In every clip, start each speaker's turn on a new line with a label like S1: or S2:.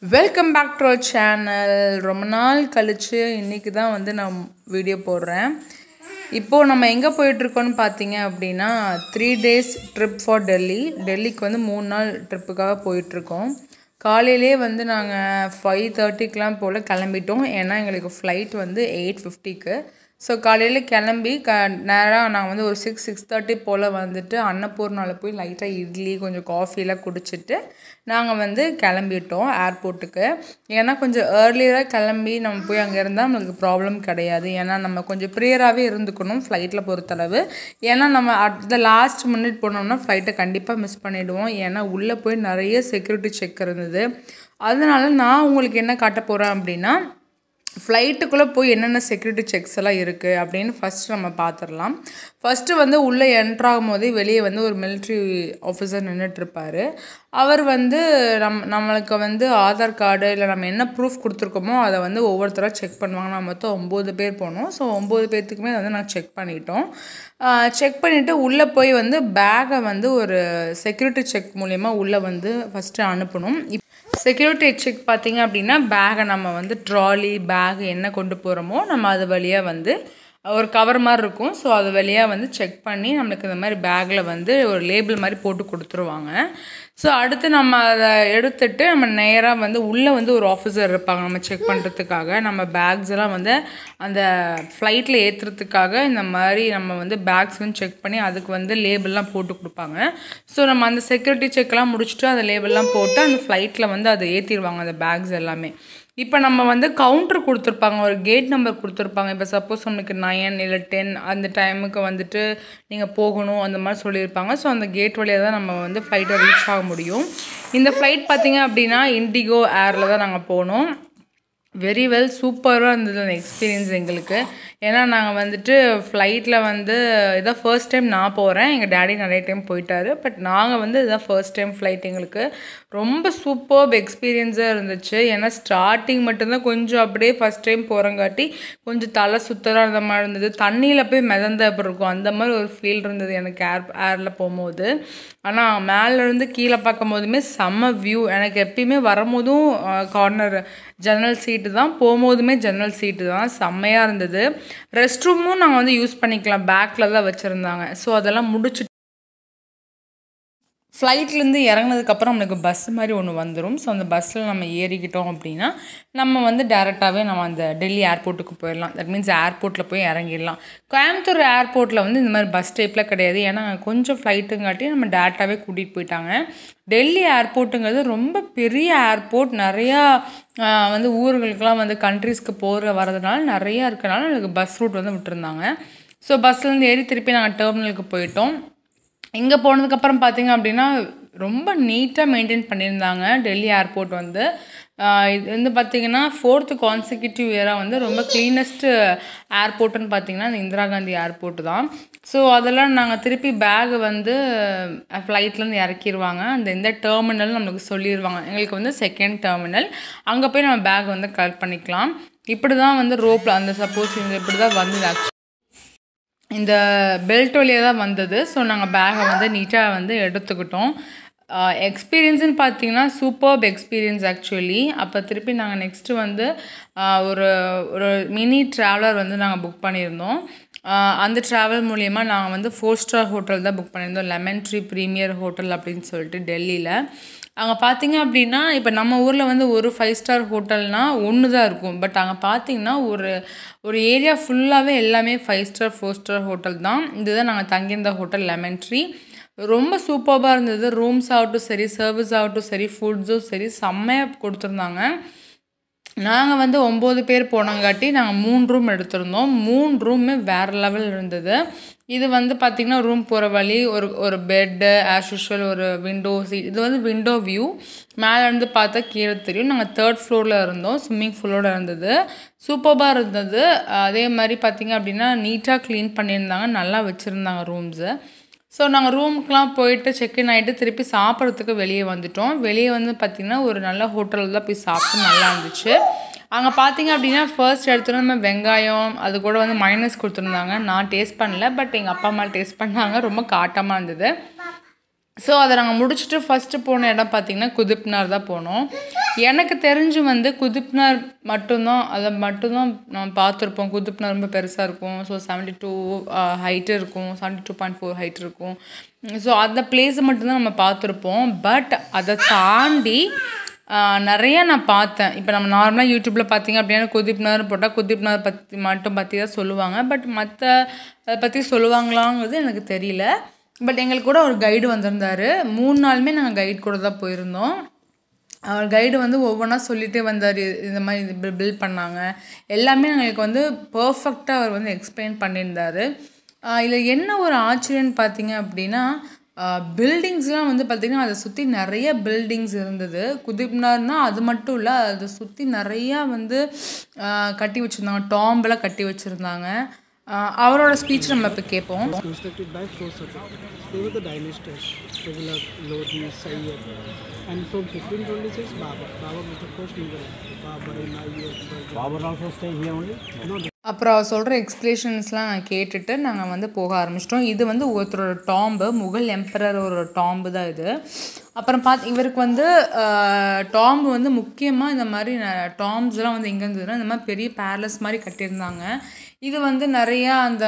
S1: Welcome back to our channel ரொம்ப நாள் கழித்து இன்றைக்கி தான் வந்து நான் வீடியோ போடுறேன் இப்போது நம்ம எங்கே போயிட்டுருக்கோன்னு பார்த்தீங்க அப்படின்னா three days trip for Delhi டெல்லிக்கு வந்து மூணு நாள் ட்ரிப்புக்காக போயிட்டுருக்கோம் காலையிலே வந்து நாங்கள் ஃபைவ் தேர்ட்டிக்கெலாம் போல் கிளம்பிட்டோம் ஏன்னா எங்களுக்கு ஃப்ளைட் வந்து எயிட் ஃபிஃப்டிக்கு ஸோ காலையில் கிளம்பி க நேராக நாங்கள் வந்து ஒரு சிக்ஸ் சிக்ஸ் தேர்ட்டி போல் வந்துட்டு அன்னபூர்ணாவில் போய் லைட்டாக இட்லி கொஞ்சம் காஃபிலாம் குடிச்சிட்டு நாங்கள் வந்து கிளம்பிட்டோம் ஏர்போர்ட்டுக்கு ஏன்னா கொஞ்சம் ஏர்லியராக கிளம்பி நம்ம போய் அங்கே இருந்தால் நம்மளுக்கு ப்ராப்ளம் கிடையாது ஏன்னா நம்ம கொஞ்சம் ப்ரியராகவே இருந்துக்கணும் ஃப்ளைட்டில் பொறுத்தளவு ஏன்னா நம்ம அட் த லாஸ்ட் மினிட் போனோம்னா ஃப்ளைட்டை கண்டிப்பாக மிஸ் பண்ணிவிடுவோம் ஏன்னா உள்ளே போய் நிறைய செக்யூரிட்டி செக் இருந்தது அதனால நான் உங்களுக்கு என்ன காட்ட போகிறேன் அப்படின்னா ஃப்ளைட்டுக்குள்ளே போய் என்னென்ன செக்யூரிட்டி செக்ஸ் எல்லாம் இருக்குது அப்படின்னு ஃபஸ்ட்டு நம்ம பார்த்துடலாம் ஃபஸ்ட்டு வந்து உள்ளே என்ட்ராகும் போதே வெளியே வந்து ஒரு மிலிட்ரி ஆஃபீஸர் நின்றுட்டுருப்பார் அவர் வந்து நம் நம்மளுக்கு வந்து ஆதார் கார்டு இல்லை நம்ம என்ன ப்ரூஃப் கொடுத்துருக்கோமோ அதை வந்து ஒவ்வொருத்தராக செக் பண்ணுவாங்க நான் மொத்தம் ஒம்பது பேர் போனோம் ஸோ ஒம்பது பேர்த்துக்குமே வந்து நாங்கள் செக் பண்ணிட்டோம் செக் பண்ணிவிட்டு உள்ளே போய் வந்து பேக்கை வந்து ஒரு செக்யூரிட்டி செக் மூலயமா உள்ளே வந்து ஃபஸ்ட்டு அனுப்பணும் செக்யூரிட்டி செக் பார்த்திங்க அப்படின்னா பேகை நம்ம வந்து ட்ராலி பேக் என்ன கொண்டு போகிறோமோ நம்ம அது வழியாக வந்து ஒரு கவர் மாதிரி இருக்கும் ஸோ அது வழியாக வந்து செக் பண்ணி நம்மளுக்கு இந்த மாதிரி பேக்கில் வந்து ஒரு லேபிள் மாதிரி போட்டு கொடுத்துருவாங்க ஸோ அடுத்து நம்ம அதை எடுத்துட்டு நம்ம நேராக வந்து உள்ளே வந்து ஒரு ஆஃபீஸர் இருப்பாங்க நம்ம செக் பண்ணுறதுக்காக நம்ம பேக்ஸ் எல்லாம் வந்து அந்த ஃப்ளைட்டில் ஏற்றுறதுக்காக இந்த மாதிரி நம்ம வந்து பேக்ஸ் வந்து செக் பண்ணி அதுக்கு வந்து லேபிள்லாம் போட்டு கொடுப்பாங்க ஸோ நம்ம அந்த செக்யூரிட்டி செக்லாம் முடிச்சுட்டு அந்த லேபிள்லாம் போட்டு அந்த ஃப்ளைட்டில் வந்து அதை ஏற்றிடுவாங்க அந்த பேக்ஸ் எல்லாமே இப்போ நம்ம வந்து கவுண்டர் கொடுத்துருப்பாங்க ஒரு கேட் நம்பர் கொடுத்துருப்பாங்க இப்போ சப்போஸ் நம்மளுக்கு நயன் இல்லை டென் அந்த டைமுக்கு வந்துட்டு நீங்கள் போகணும் அந்த மாதிரி சொல்லியிருப்பாங்க ஸோ அந்த கேட் வழியாக தான் நம்ம வந்து ஃப்ளைட்டை ரீச் ஆக முடியும் இந்த ஃப்ளைட் பார்த்திங்க அப்படின்னா இண்டிகோ ஏரில் தான் நாங்கள் போனோம் வெரி வெல் சூப்பராக இருந்தது அந்த எக்ஸ்பீரியன்ஸ் எங்களுக்கு ஏன்னா நாங்கள் வந்துட்டு ஃப்ளைட்டில் வந்து இதான் ஃபர்ஸ்ட் டைம் நான் போகிறேன் எங்கள் டேடி நிறைய டைம் போயிட்டாரு பட் நாங்கள் வந்து இதான் ஃபர்ஸ்ட் டைம் ஃப்ளைட் எங்களுக்கு ரொம்ப சூப்பர்ப் எக்ஸ்பீரியன்ஸாக இருந்துச்சு ஏன்னா ஸ்டார்டிங் மட்டும்தான் கொஞ்சம் அப்படியே ஃபஸ்ட் டைம் போகிறங்காட்டி கொஞ்சம் தலை சுத்தராக இருந்த மாதிரி இருந்தது தண்ணியில் போய் மிதந்த அப்படி இருக்கும் அந்த மாதிரி ஒரு ஃபீல் இருந்தது எனக்கு ஏர் ஏரில் போகும்போது ஆனால் மேலேருந்து கீழே பார்க்கும் போதுமே செம்ம வியூ எனக்கு எப்பயுமே வரும்போதும் கார்னர் ஜன்னல் சீட்டு தான் போகும்போதுமே ஜன்னல் சீட்டு தான் செம்மையாக இருந்தது ரெஸ்ட் ரூமும் நாங்கள் வந்து யூஸ் பண்ணிக்கலாம் பேக்கில் தான் வச்சுருந்தாங்க ஸோ அதெல்லாம் முடிச்சு ஃப்ளைட்லேருந்து இறங்கினதுக்கப்புறம் நம்மளுக்கு பஸ் மாதிரி ஒன்று வந்துடும் ஸோ அந்த பஸ்ஸில் நம்ம ஏறிக்கிட்டோம் அப்படின்னா நம்ம வந்து டேரெக்டாகவே நம்ம அந்த டெல்லி ஏர்போர்ட்டுக்கு போயிடலாம் தட் மீன்ஸ் ஏர்போர்ட்டில் போய் இறங்கிடலாம் கோயம்புத்தூர் ஏர்போர்ட்டில் வந்து இந்த மாதிரி பஸ் டைப்பில் கிடையாது ஏன்னா கொஞ்சம் ஃப்ளைட்டுங்காட்டி நம்ம டேரெக்டாகவே கூட்டிகிட்டு போயிட்டாங்க டெல்லி ஏர்போர்ட்டுங்கிறது ரொம்ப பெரிய ஏர்போர்ட் நிறையா வந்து ஊர்களுக்கெலாம் வந்து கண்ட்ரீஸ்க்கு போகிற வரதுனால நிறையா இருக்கனால எனக்கு பஸ் ரூட் வந்து விட்டுருந்தாங்க ஸோ பஸ்லேருந்து ஏறி திருப்பி நாங்கள் டெர்மினலுக்கு போயிட்டோம் இங்கே போனதுக்கப்புறம் பார்த்திங்க அப்படின்னா ரொம்ப நீட்டாக மெயின்டைன் பண்ணியிருந்தாங்க டெல்லி ஏர்போர்ட் வந்து இது வந்து பார்த்திங்கன்னா ஃபோர்த்து கான்சிக்யூட்டிவ் இயராக வந்து ரொம்ப க்ளீனஸ்ட்டு ஏர்போர்ட்டுன்னு பார்த்திங்கன்னா இந்த இந்திரா காந்தி ஏர்போர்ட் தான் ஸோ அதெல்லாம் நாங்கள் திருப்பி பேகு வந்து ஃப்ளைட்லேருந்து இறக்கிடுவாங்க அந்த இந்த டெர்மினல் நம்மளுக்கு சொல்லிடுவாங்க எங்களுக்கு வந்து செகண்ட் டெர்மினல் அங்கே போய் நம்ம பேக் வந்து கலெக்ட் பண்ணிக்கலாம் இப்படி தான் வந்து ரோப்பில் அந்த சப்போஸ் இந்த இப்படி தான் வந்து ஆக்சுவலி இந்த பெல்ட் வழியாக தான் வந்தது ஸோ நாங்கள் பேகை வந்து நீட்டாக வந்து எடுத்துக்கிட்டோம் எக்ஸ்பீரியன்ஸுன்னு பார்த்தீங்கன்னா சூப்பர்ப் எக்ஸ்பீரியன்ஸ் ஆக்சுவலி அப்போ திருப்பி நாங்கள் நெக்ஸ்ட்டு வந்து ஒரு ஒரு மினி ட்ராவலர் வந்து நாங்கள் புக் பண்ணியிருந்தோம் அந்த ட்ராவல் மூலயமா நாங்கள் வந்து ஃபோர் ஸ்டார் ஹோட்டல் தான் புக் பண்ணியிருந்தோம் லெமன் ட்ரீ ப்ரீமியர் ஹோட்டல் அப்படின்னு சொல்லிட்டு டெல்லியில் அங்கே பார்த்தீங்க அப்படின்னா இப்போ நம்ம ஊரில் வந்து ஒரு ஃபைவ் ஸ்டார் ஹோட்டல்னால் ஒன்று தான் இருக்கும் பட் அங்கே பார்த்தீங்கன்னா ஒரு ஒரு ஏரியா ஃபுல்லாகவே எல்லாமே five star four star hotel தான் இதுதான் நாங்கள் தங்கியிருந்த ஹோட்டல் லெமன் ட்ரீ ரொம்ப சூப்பராக இருந்தது ரூம்ஸ் ஆகட்டும் சரி சர்வீஸ் ஆகட்டும் சரி ஃபுட்ஸும் சரி செம்மையாக கொடுத்துருந்தாங்க நாங்கள் வந்து ஒம்பது பேர் போனங்காட்டி நாங்கள் மூணு ரூம் எடுத்திருந்தோம் மூணு ரூமே வேறு லெவல் இருந்தது இது வந்து பார்த்திங்கன்னா ரூம் போகிற வழி ஒரு ஒரு பெட்டு ஆஸ் யூஷுவல் ஒரு விண்டோ சீட் இது வந்து விண்டோ வியூ மேலேருந்து பார்த்தா கீழே தெரியும் நாங்கள் தேர்ட் ஃப்ளோரில் இருந்தோம் ஸ்விம்மிங் ஃபுல்லோடு இருந்தது சூப்பராக இருந்தது அதே மாதிரி பார்த்திங்க அப்படின்னா நீட்டாக க்ளீன் பண்ணியிருந்தாங்க நல்லா வச்சுருந்தாங்க ரூம்ஸு ஸோ நாங்கள் ரூமுக்கெலாம் போயிட்டு செக்இன் ஆகிட்டு திருப்பி சாப்பிட்றதுக்கு வெளியே வந்துட்டோம் வெளியே வந்து பார்த்திங்கன்னா ஒரு நல்ல ஹோட்டலில் தான் போய் சாப்பிட்டு நல்லா இருந்துச்சு அங்கே பார்த்தீங்க அப்படின்னா ஃபர்ஸ்ட் எடுத்துகிட்டு நம்ம வெங்காயம் அது கூட வந்து மைனஸ் கொடுத்துருந்தாங்க நான் டேஸ்ட் பண்ணல பட் எங்கள் அப்பா அம்மா டேஸ்ட் பண்ணாங்க ரொம்ப காட்டமாக இருந்தது ஸோ அதை நாங்கள் முடிச்சுட்டு ஃபஸ்ட்டு போன இடம் பார்த்திங்கன்னா குதுப்னார் தான் போனோம் எனக்கு தெரிஞ்சு வந்து குதுப்னார் மட்டும்தான் அதை மட்டும்தான் நம்ம பார்த்துருப்போம் குதுப்னார் ரொம்ப பெருசாக இருக்கும் ஸோ செவன்ட்டி டூ ஹைட்டு இருக்கும் seventy two point four height இருக்கும் ஸோ அந்த பிளேஸை மட்டும்தான் நம்ம பார்த்துருப்போம் பட் அதை தாண்டி நிறைய நான் பார்த்தேன் இப்போ நம்ம நார்மலாக யூடியூப்பில் பார்த்தீங்க அப்படின்னா குதிப்னார் போட்டால் குதிப்னார் பற்றி மட்டும் பற்றி தான் சொல்லுவாங்க பட் மற்ற அதை பற்றி சொல்லுவாங்களாங்கிறது எனக்கு தெரியல பட் எங்களுக்கு கூட ஒரு கைடு வந்திருந்தார் மூணு நாளுமே நாங்கள் கைடு கூட தான் போயிருந்தோம் அவர் கைடு வந்து ஒவ்வொன்றா சொல்லிகிட்டே வந்தார் இந்த மாதிரி இது பில்ட் பண்ணாங்க எல்லாமே எங்களுக்கு வந்து பர்ஃபெக்டாக அவர் வந்து எக்ஸ்பிளைன் பண்ணியிருந்தார் இதில் என்ன ஒரு ஆச்சரியன்னு பார்த்தீங்க அப்படின்னா பில்டிங்ஸ்லாம் வந்து பார்த்திங்கன்னா அதை சுற்றி நிறைய பில்டிங்ஸ் இருந்தது குதிப்னார்னால் அது மட்டும் இல்லை அதை சுற்றி நிறையா வந்து கட்டி வச்சுருந்தாங்க டாம்பெல்லாம் கட்டி வச்சுருந்தாங்க அவரோட ஸ்பீச் நம்ம இப்போ கேட்போம்
S2: constructed by four Satraps. They were the dynasties, Tughlaq, Lodi, Sayyid. And from 1526, Babur. Babur was the first ruler. Babur in Ayyub.
S3: Babur also stay here only?
S2: No,
S1: அப்புறம் அவர் சொல்கிற எக்ஸ்பிளேஷன்ஸ்லாம் நான் கேட்டுட்டு நாங்கள் வந்து போக ஆரம்பிச்சிட்டோம் இது வந்து ஒருத்தரோட டாம்பு முகல் எம்பரரோட டாம்பு தான் இது அப்புறம் பார்த்து இவருக்கு வந்து டாம்பு வந்து முக்கியமாக இந்த மாதிரி டாம்ஸ்லாம் வந்து எங்கே இருந்ததுன்னா இந்த மாதிரி பெரிய பேலஸ் மாதிரி கட்டியிருந்தாங்க இது வந்து நிறையா அந்த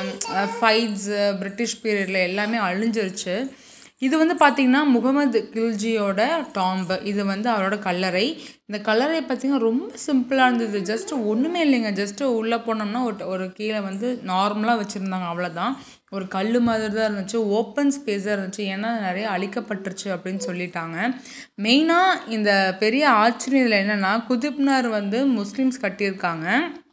S1: ஃபைட்ஸு பிரிட்டிஷ் பீரியடில் எல்லாமே அழிஞ்சிருச்சு இது வந்து பார்த்திங்கன்னா முகமது கில்ஜியோட டாம்பு இது வந்து அவரோட கல்லறை இந்த கல்லறை பார்த்திங்கன்னா ரொம்ப சிம்பிளாக இருந்தது ஜஸ்ட்டு ஒன்றுமே இல்லைங்க ஜஸ்ட்டு உள்ளே போனோம்னா ஒரு ஒரு கீழே வந்து நார்மலாக வச்சுருந்தாங்க அவ்வளோதான் ஒரு கல் மாதிரி தான் இருந்துச்சு ஓப்பன் ஸ்பேஸாக இருந்துச்சு ஏன்னா நிறைய அழிக்கப்பட்டுருச்சு அப்படின்னு சொல்லிட்டாங்க மெயினாக இந்த பெரிய ஆச்சரியம் இதில் என்னென்னா குதுப்னார் வந்து முஸ்லீம்ஸ் கட்டியிருக்காங்க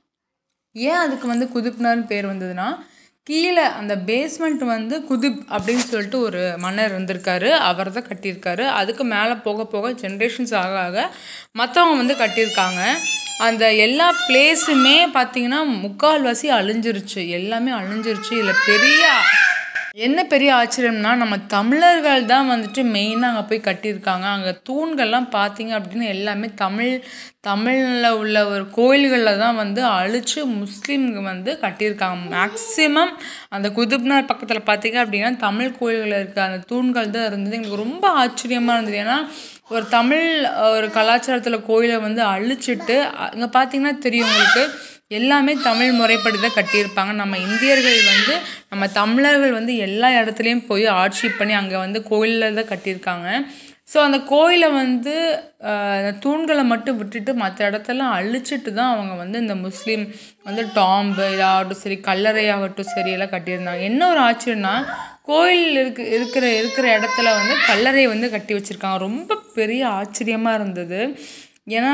S1: ஏன் அதுக்கு வந்து குதுப்னார்னு பேர் வந்ததுன்னா கீழே அந்த பேஸ்மெண்ட் வந்து குதுப் அப்படின்னு சொல்லிட்டு ஒரு மன்னர் இருந்திருக்காரு அவர் தான் கட்டியிருக்காரு அதுக்கு மேலே போக போக ஜென்ரேஷன்ஸ் ஆக ஆக மற்றவங்க வந்து கட்டியிருக்காங்க அந்த எல்லா பிளேஸுமே பார்த்தீங்கன்னா முக்கால்வாசி அழிஞ்சிருச்சு எல்லாமே அழிஞ்சிருச்சு இதில் பெரிய என்ன பெரிய ஆச்சரியம்னா நம்ம தமிழர்கள் தான் வந்துட்டு மெயினாக அங்கே போய் கட்டியிருக்காங்க அங்கே தூண்கள்லாம் பார்த்தீங்க அப்படின்னு எல்லாமே தமிழ் தமிழில் உள்ள ஒரு கோயில்களில் தான் வந்து அழித்து முஸ்லீம்ங்க வந்து கட்டியிருக்காங்க மேக்ஸிமம் அந்த குதுப்னார் பக்கத்தில் பார்த்தீங்க அப்படின்னா தமிழ் கோயில்களில் இருக்க அந்த தூண்கள் தான் இருந்தது எங்களுக்கு ரொம்ப ஆச்சரியமாக இருந்தது ஏன்னா ஒரு தமிழ் ஒரு கலாச்சாரத்தில் கோயிலை வந்து அழிச்சிட்டு அங்கே பார்த்தீங்கன்னா தெரியும் உங்களுக்கு எல்லாமே தமிழ் முறைப்படி தான் கட்டியிருப்பாங்க நம்ம இந்தியர்கள் வந்து நம்ம தமிழர்கள் வந்து எல்லா இடத்துலையும் போய் ஆட்சி பண்ணி அங்கே வந்து கோயிலில் தான் கட்டியிருக்காங்க ஸோ அந்த கோயிலை வந்து அந்த தூண்களை மட்டும் விட்டுட்டு மற்ற இடத்தெல்லாம் அழிச்சிட்டு தான் அவங்க வந்து இந்த முஸ்லீம் வந்து டாம்பு இதாகட்டும் சரி கல்லறையாகட்டும் சரி எல்லாம் கட்டியிருந்தாங்க என்ன ஒரு ஆச்சரியம்னா கோயில் இருக்கு இருக்கிற இருக்கிற இடத்துல வந்து கல்லறை வந்து கட்டி வச்சுருக்காங்க ரொம்ப பெரிய ஆச்சரியமாக இருந்தது ஏன்னா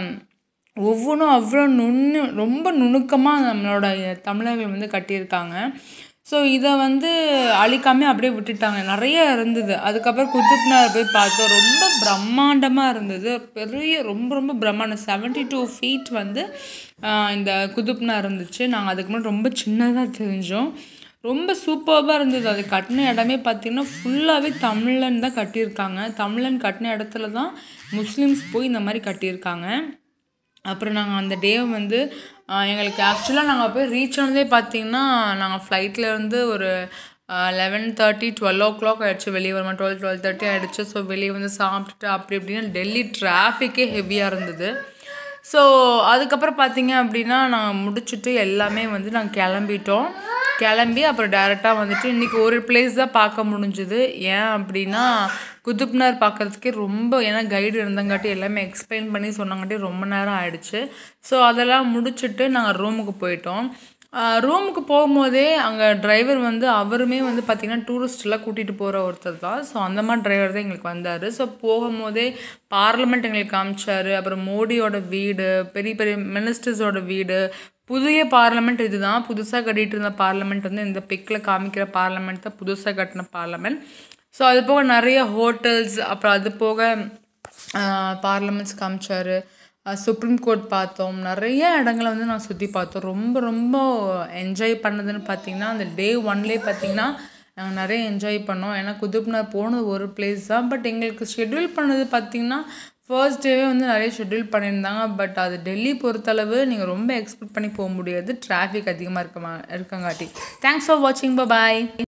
S1: ஒவ்வொன்றும் அவ்வளோ நுண்ணு ரொம்ப நுணுக்கமாக நம்மளோட தமிழர்கள் வந்து கட்டியிருக்காங்க ஸோ இதை வந்து அழிக்காமல் அப்படியே விட்டுட்டாங்க நிறைய இருந்தது அதுக்கப்புறம் குத்துப்னார் போய் பார்த்தோம் ரொம்ப பிரம்மாண்டமாக இருந்தது பெரிய ரொம்ப ரொம்ப பிரம்மாண்டம் செவன்ட்டி டூ ஃபீட் வந்து இந்த குதுப்னார் இருந்துச்சு நாங்கள் அதுக்கு முன்னாடி ரொம்ப சின்னதாக தெரிஞ்சோம் ரொம்ப சூப்பராக இருந்தது அது கட்டின இடமே பார்த்திங்கன்னா ஃபுல்லாகவே தமிழன் தான் கட்டியிருக்காங்க தமிழன் கட்டின இடத்துல தான் முஸ்லீம்ஸ் போய் இந்த மாதிரி கட்டியிருக்காங்க அப்புறம் நாங்கள் அந்த டே வந்து எங்களுக்கு ஆக்சுவலாக நாங்கள் போய் ரீச் ஆனதே பார்த்தீங்கன்னா நாங்கள் ஃப்ளைட்டில் இருந்து ஒரு eleven thirty twelve o'clock ஆகிடுச்சு வெளியே வருமா டுவெல் டுவெல் தேர்ட்டி ஆகிடுச்சு ஸோ வெளியே வந்து சாப்பிட்டுட்டு அப்படி இப்படின்னு டெல்லி டிராஃபிக்கே ஹெவியாக இருந்தது ஸோ அதுக்கப்புறம் பார்த்தீங்க அப்படின்னா நாங்கள் முடிச்சுட்டு எல்லாமே வந்து நாங்கள் கிளம்பிட்டோம் கிளம்பி அப்புறம் டேரெக்டாக வந்துட்டு இன்றைக்கி ஒரு பிளேஸ் தான் பார்க்க முடிஞ்சுது ஏன் அப்படின்னா குதுப்னார் பார்க்குறதுக்கே ரொம்ப ஏன்னா கைடு இருந்தங்காட்டி எல்லாமே எக்ஸ்பிளைன் பண்ணி சொன்னங்காட்டி ரொம்ப நேரம் ஆயிடுச்சு ஸோ அதெல்லாம் முடிச்சுட்டு நாங்கள் ரூமுக்கு போயிட்டோம் ரூமுக்கு போகும்போதே அங்கே டிரைவர் வந்து அவருமே வந்து பார்த்திங்கன்னா டூரிஸ்டெலாம் கூட்டிகிட்டு போகிற ஒருத்தர் தான் ஸோ அந்த மாதிரி டிரைவர் தான் எங்களுக்கு வந்தார் ஸோ போகும்போதே பார்லிமெண்ட் எங்களுக்கு காமிச்சார் அப்புறம் மோடியோட வீடு பெரிய பெரிய மினிஸ்டர்ஸோட வீடு புதிய பார்லமெண்ட் இதுதான் புதுசாக கட்டிகிட்டு இருந்த பார்லமெண்ட் வந்து இந்த பிக்கில் காமிக்கிற பார்லமெண்ட் தான் புதுசாக கட்டின பார்லமெண்ட் ஸோ அது போக நிறைய ஹோட்டல்ஸ் அப்புறம் அது போக பார்லமெண்ட்ஸ் காமிச்சார் சுப்ரீம் கோர்ட் பார்த்தோம் நிறைய இடங்களை வந்து நான் சுற்றி பார்த்தோம் ரொம்ப ரொம்ப என்ஜாய் பண்ணதுன்னு பார்த்தீங்கன்னா அந்த டே ஒன்லேயே பார்த்தீங்கன்னா நாங்கள் நிறைய என்ஜாய் பண்ணோம் ஏன்னா குதுப்னார் போனது ஒரு பிளேஸ் தான் பட் எங்களுக்கு ஷெட்யூல் பண்ணது பார்த்திங்கன்னா ஃபர்ஸ்ட் டேவே வந்து நிறைய ஷெட்யூல் பண்ணியிருந்தாங்க பட் அது டெல்லி பொறுத்தளவு நீங்கள் ரொம்ப எக்ஸ்பெக்ட் பண்ணி போக முடியாது டிராஃபிக் அதிகமாக இருக்க இருக்கங்காட்டி தேங்க்ஸ் ஃபார் வாட்சிங் பாய்